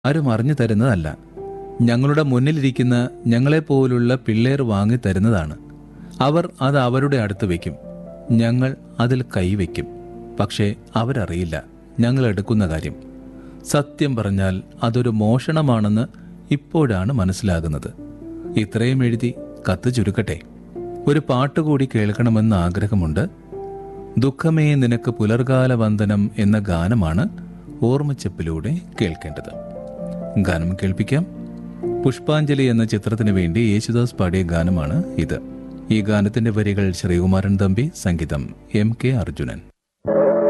ആരും അറിഞ്ഞു തരുന്നതല്ല ഞങ്ങളുടെ മുന്നിലിരിക്കുന്ന ഞങ്ങളെപ്പോലുള്ള പിള്ളേർ വാങ്ങി തരുന്നതാണ് അവർ അത് അവരുടെ അടുത്ത് വയ്ക്കും ഞങ്ങൾ അതിൽ കൈവയ്ക്കും പക്ഷേ അവരറിയില്ല ഞങ്ങൾ എടുക്കുന്ന കാര്യം സത്യം പറഞ്ഞാൽ അതൊരു മോഷണമാണെന്ന് ഇപ്പോഴാണ് മനസ്സിലാകുന്നത് ഇത്രയും എഴുതി കത്ത് ചുരുക്കട്ടെ ഒരു പാട്ടുകൂടി കേൾക്കണമെന്ന് ആഗ്രഹമുണ്ട് ദുഃഖമേ നിനക്ക് പുലർകാല വന്ദനം എന്ന ഗാനമാണ് ഓർമ്മച്ചപ്പിലൂടെ കേൾക്കേണ്ടത് ഗാനം കേൾപ്പിക്കാം പുഷ്പാഞ്ജലി എന്ന ചിത്രത്തിന് വേണ്ടി യേശുദാസ് പാടിയ ഗാനമാണ് ഇത് ഈ ഗാനത്തിന്റെ വരികൾ ശ്രീകുമാരൻ തമ്പി സംഗീതം എം കെ അർജുനൻ